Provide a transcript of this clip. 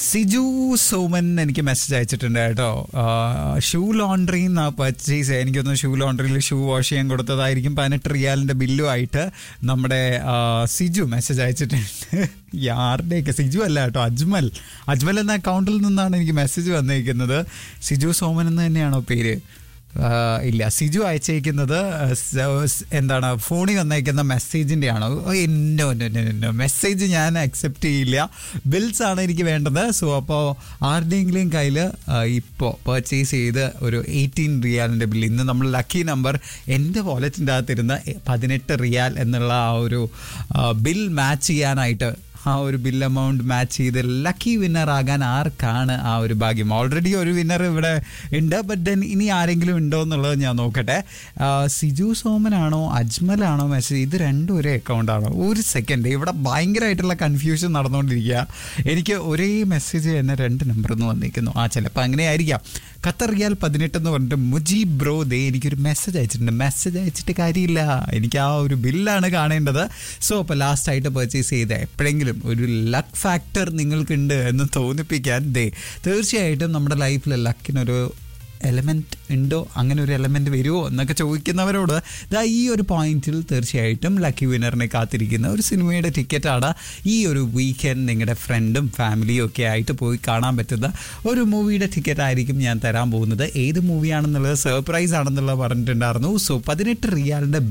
സിജു സോമൻ എനിക്ക് മെസ്സേജ് അയച്ചിട്ടുണ്ട് കേട്ടോ ഷൂ ലോണ്ടറി പർച്ചേസ് എനിക്കൊന്ന് ഷൂ ലോണ്ടറിയിൽ ഷൂ വാഷ് ചെയ്യാൻ കൊടുത്തതായിരിക്കും പതിനെട്ട് റിയാലിന്റെ ബില്ലുമായിട്ട് നമ്മുടെ ആ, സിജു മെസ്സേജ് അയച്ചിട്ടുണ്ട് ആരുടെയൊക്കെ സിജു അല്ല കേട്ടോ അജ്മൽ അജ്മൽ എന്ന അക്കൗണ്ടിൽ നിന്നാണ് എനിക്ക് മെസ്സേജ് വന്നിരിക്കുന്നത് സിജു സോമൻ എന്ന് തന്നെയാണോ പേര് ആ, ഇല്ല സിജു അയച്ചേക്കുന്നത് സ- എന്താണ് ഫോണിൽ വന്നേക്കുന്ന മെസ്സേജിൻ്റെ ആണോ എന്നോ എന്നോ മെസ്സേജ് ഞാൻ അക്സെപ്റ്റ് ചെയ്യില്ല ബിൽസ് ആണ് എനിക്ക് വേണ്ടത് സോ അപ്പോൾ ആരുടെയെങ്കിലും കയ്യിൽ ഇപ്പോൾ പർച്ചേസ് ചെയ്ത് ഒരു എയ്റ്റീൻ റിയാലിൻ്റെ ബിൽ ഇന്ന് നമ്മൾ ലക്കി നമ്പർ എൻ്റെ വാലറ്റിൻ്റെ അകത്തിരുന്ന പതിനെട്ട് റിയാൽ എന്നുള്ള ആ ഒരു ബിൽ മാച്ച് ചെയ്യാനായിട്ട് ആ ഒരു ബിൽ എമൗണ്ട് മാച്ച് ചെയ്ത് ലക്കി വിന്നർ ആകാൻ ആർക്കാണ് ആ ഒരു ഭാഗ്യം ഓൾറെഡി ഒരു വിന്നർ ഇവിടെ ഉണ്ട് ബട്ട് ദെൻ ഇനി ആരെങ്കിലും ഉണ്ടോ എന്നുള്ളത് ഞാൻ നോക്കട്ടെ ആ, സിജു സോമനാണോ അജ്മലാണോ മെസ്സേജ് ഇത് രണ്ടും ഒരേ അക്കൗണ്ടാണോ ഒരു സെക്കൻഡ് ഇവിടെ ഭയങ്കരമായിട്ടുള്ള കൺഫ്യൂഷൻ നടന്നുകൊണ്ടിരിക്കുക എനിക്ക് ഒരേ മെസ്സേജ് തന്നെ രണ്ട് നമ്പർ നിന്ന് വന്നിരിക്കുന്നു ആ ചിലപ്പോൾ അങ്ങനെ ആയിരിക്കാം ഖത്തർ റിയാൽ പതിനെട്ട് എന്ന് പറഞ്ഞിട്ട് മുജീബ് ബ്രോ ദേ എനിക്കൊരു മെസ്സേജ് അയച്ചിട്ടുണ്ട് മെസ്സേജ് അയച്ചിട്ട് കാര്യമില്ല എനിക്ക് ആ ഒരു ബില്ലാണ് കാണേണ്ടത് സോ അപ്പോൾ ലാസ്റ്റ് ആയിട്ട് പർച്ചേസ് ചെയ്ത എപ്പോഴെങ്കിലും ഒരു ലക്ക് ഫാക്ടർ നിങ്ങൾക്കുണ്ട് എന്ന് തോന്നിപ്പിക്കാൻ ദേ തീർച്ചയായിട്ടും നമ്മുടെ ലൈഫിൽ ലക്കിനൊരു എലമെൻറ്റ് ഉണ്ടോ അങ്ങനെ ഒരു എലമെൻറ്റ് വരുമോ എന്നൊക്കെ ചോദിക്കുന്നവരോട് ദാ ഈ ഒരു പോയിന്റിൽ തീർച്ചയായിട്ടും ലക്കി വിന്നറിനെ കാത്തിരിക്കുന്ന ഒരു സിനിമയുടെ ടിക്കറ്റാണ് ഈ ഒരു വീക്കെൻഡ് നിങ്ങളുടെ ഫ്രണ്ടും ഫാമിലിയും ഒക്കെ ആയിട്ട് പോയി കാണാൻ പറ്റുന്ന ഒരു മൂവിയുടെ ടിക്കറ്റ് ആയിരിക്കും ഞാൻ തരാൻ പോകുന്നത് ഏത് മൂവിയാണെന്നുള്ളത് സർപ്രൈസ് ആണെന്നുള്ളത് പറഞ്ഞിട്ടുണ്ടായിരുന്നു സോ പതിനെട്ട് റിയാലിൻ്റെ